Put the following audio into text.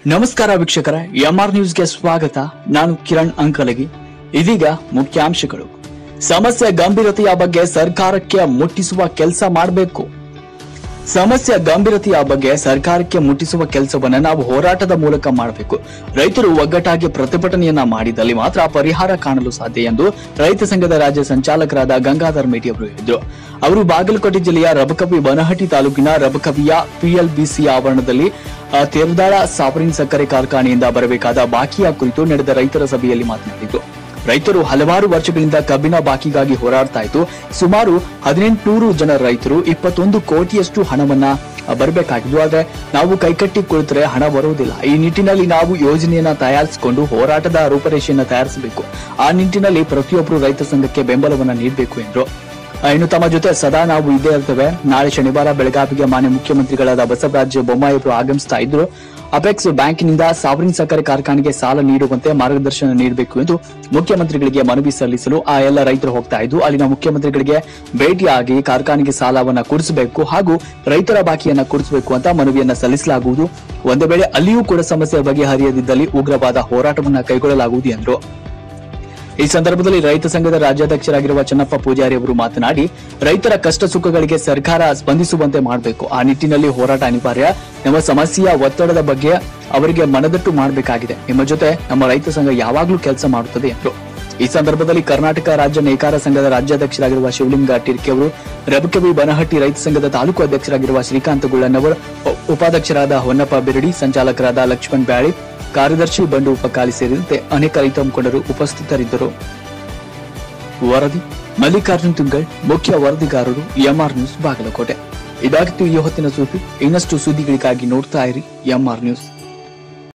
ನಮಸ್ಕಾರ ವೀಕ್ಷಕರ ಎಂಆರ್ ನ್ಯೂಸ್ಗೆ ಸ್ವಾಗತ ನಾನು ಕಿರಣ್ ಅಂಕಲಗಿ ಇದೀಗ ಮುಖ್ಯಾಂಶಗಳು ಸಮಸ್ಯೆ ಗಂಭೀರತೆಯ ಬಗ್ಗೆ ಸರ್ಕಾರಕ್ಕೆ ಮುಟ್ಟಿಸುವ ಕೆಲಸ ಮಾಡಬೇಕು ಸಮಸ್ಯೆ ಗಂಭೀರತೆಯ ಬಗ್ಗೆ ಸರ್ಕಾರಕ್ಕೆ ಮುಟ್ಟಿಸುವ ಕೆಲಸವನ್ನ ನಾವು ಹೋರಾಟದ ಮೂಲಕ ಮಾಡಬೇಕು ರೈತರು ಒಗ್ಗಟ್ಟಾಗಿ ಪ್ರತಿಭಟನೆಯನ್ನ ಮಾಡಿದಲ್ಲಿ ಮಾತ್ರ ಪರಿಹಾರ ಕಾಣಲು ಸಾಧ್ಯ ಎಂದು ರೈತ ಸಂಘದ ರಾಜ್ಯ ಸಂಚಾಲಕರಾದ ಗಂಗಾಧರ್ ಮೇಟಿ ಅವರು ಹೇಳಿದರು ಅವರು ಬಾಗಲಕೋಟೆ ಜಿಲ್ಲೆಯ ರಬಕವಿ ಬನಹಟ್ಟಿ ತಾಲೂಕಿನ ರಬಕವಿಯ ಪಿಎಲ್ಬಿಸಿ ಆವರಣದಲ್ಲಿ ಆ, ತೇರದಾಳ ಸಾವರಿನ್ ಸಕ್ಕರೆ ಕಾರ್ಖಾನೆಯಿಂದ ಬರಬೇಕಾದ ಬಾಕಿಯ ಕುರಿತು ನಡೆದ ರೈತರ ಸಭೆಯಲ್ಲಿ ಮಾತನಾಡಿದರು ರೈತರು ಹಲವಾರು ವರ್ಷಗಳಿಂದ ಕಬ್ಬಿನ ಬಾಕಿಗಾಗಿ ಹೋರಾಡ್ತಾ ಇದ್ದು ಸುಮಾರು ಹದಿನೆಂಟುನೂರು ಜನ ರೈತರು ಇಪ್ಪತ್ತೊಂದು ಕೋಟಿಯಷ್ಟು ಹಣವನ್ನ ಬರಬೇಕಾಗಿದ್ದು ಆದ್ರೆ ನಾವು ಕೈಕಟ್ಟಿ ಕುಳಿತರೆ ಹಣ ಬರುವುದಿಲ್ಲ ಈ ನಿಟ್ಟಿನಲ್ಲಿ ನಾವು ಯೋಜನೆಯನ್ನ ತಯಾರಿಸಿಕೊಂಡು ಹೋರಾಟದ ರೂಪರೇಷೆಯನ್ನ ತಯಾರಿಸಬೇಕು ಆ ನಿಟ್ಟಿನಲ್ಲಿ ಪ್ರತಿಯೊಬ್ಬರು ರೈತ ಸಂಘಕ್ಕೆ ಬೆಂಬಲವನ್ನ ನೀಡಬೇಕು ಎಂದರು ಆ, ಇನ್ನು ತಮ್ಮ ಜೊತೆ ಸದಾ ನಾವು ಇದ್ದೇ ಇರ್ತೇವೆ ನಾಳೆ ಶನಿವಾರ ಬೆಳಗಾವಿಗೆ ಮಾನ್ಯ ಮುಖ್ಯಮಂತ್ರಿಗಳಾದ ಬಸವರಾಜ ಬೊಮ್ಮಾಯಿ ಅವರು ಆಗಮಿಸ್ತಾ ಇದ್ರು ಅಪೆಕ್ಸ್ ಬ್ಯಾಂಕಿನಿಂದ ಸಾವರಿನ್ ಸಕ್ಕರೆ ಕಾರ್ಖಾನೆಗೆ ಸಾಲ ನೀಡುವಂತೆ ಮಾರ್ಗದರ್ಶನ ನೀಡಬೇಕು ಎಂದು ಮುಖ್ಯಮಂತ್ರಿಗಳಿಗೆ ಮನವಿ ಸಲ್ಲಿಸಲು ಆ ಎಲ್ಲ ರೈತರು ಹೋಗ್ತಾ ಇದ್ದು ಅಲ್ಲಿನ ಮುಖ್ಯಮಂತ್ರಿಗಳಿಗೆ ಭೇಟಿಯಾಗಿ ಕಾರ್ಖಾನೆಗೆ ಸಾಲವನ್ನ ಕೊಡಿಸಬೇಕು ಹಾಗೂ ರೈತರ ಬಾಕಿಯನ್ನ ಕೊಡಿಸಬೇಕು ಅಂತ ಮನವಿಯನ್ನ ಸಲ್ಲಿಸಲಾಗುವುದು ಒಂದು ವೇಳೆ ಅಲ್ಲಿಯೂ ಕೂಡ ಸಮಸ್ಯೆ ಬಗೆಹರಿಯದಿದ್ದಲ್ಲಿ ಉಗ್ರವಾದ ಹೋರಾಟವನ್ನ ಕೈಗೊಳ್ಳಲಾಗುವುದು ಎಂದರು ಈ ಸಂದರ್ಭದಲ್ಲಿ ರೈತ ಸಂಘದ ರಾಜ್ಯಾಧ್ಯಕ್ಷರಾಗಿರುವ ಚನ್ನಪ್ಪ ಪೂಜಾರಿ ಅವರು ಮಾತನಾಡಿ ರೈತರ ಕಷ್ಟ ಸುಖಗಳಿಗೆ ಸರ್ಕಾರ ಸ್ಪಂದಿಸುವಂತೆ ಮಾಡಬೇಕು ಆ ನಿಟ್ಟಿನಲ್ಲಿ ಹೋರಾಟ ಅನಿವಾರ್ಯ ನಮ್ಮ ಸಮಸ್ಯೆಯ ಒತ್ತಡದ ಬಗ್ಗೆ ಅವರಿಗೆ ಮನದಟ್ಟು ಮಾಡಬೇಕಾಗಿದೆ ನಿಮ್ಮ ಜೊತೆ ನಮ್ಮ ರೈತ ಸಂಘ ಯಾವಾಗಲೂ ಕೆಲಸ ಮಾಡುತ್ತದೆ ಎಂದರು ಈ ಸಂದರ್ಭದಲ್ಲಿ ಕರ್ನಾಟಕ ರಾಜ್ಯ ನೇಕಾರ ಸಂಘದ ರಾಜ್ಯಾಧ್ಯಕ್ಷರಾಗಿರುವ ಶಿವಲಿಂಗ ಟಿರ್ಕಿ ಅವರು ರಬಕವಿ ಬನಹಟ್ಟಿ ರೈತ ಸಂಘದ ತಾಲೂಕು ಅಧ್ಯಕ್ಷರಾಗಿರುವ ಶ್ರೀಕಾಂತ ಗುಳ್ಳನ್ನವರ್ ಉ- ಉಪಾಧ್ಯಕ್ಷರಾದ ಹೊನ್ನಪ್ಪ ಬಿರಡಿ ಸಂಚಾಲಕರಾದ ಲಕ್ಷ್ಮಣ್ ಬ್ಯಾಳಿ ಕಾರ್ಯದರ್ಶಿ ಬಂಡು ಉಪಕಾಲಿ ಸೇರಿದಂತೆ ಅನೇಕ ರೈತ ಮುಖಂಡರು ಉಪಸ್ಥಿತರಿದ್ದರು ವರದಿ ಮಲ್ಲಿಕಾರ್ಜುನ್ ತುಂಗಳ್ ಮುಖ್ಯ ವರದಿಗಾರರು ಎಂಆರ್ ನ್ಯೂಸ್ ಬಾಗಲಕೋಟೆ ಇದಾಗಿತ್ತು ಈ ಹೊತ್ತಿನ ಸುದ್ದಿ ಇನ್ನಷ್ಟು ಸುದ್ದಿಗಳಿಗಾಗಿ ನೋಡ್ತಾ ಇರಿ ಎಂಆರ್ ನ್ಯೂಸ್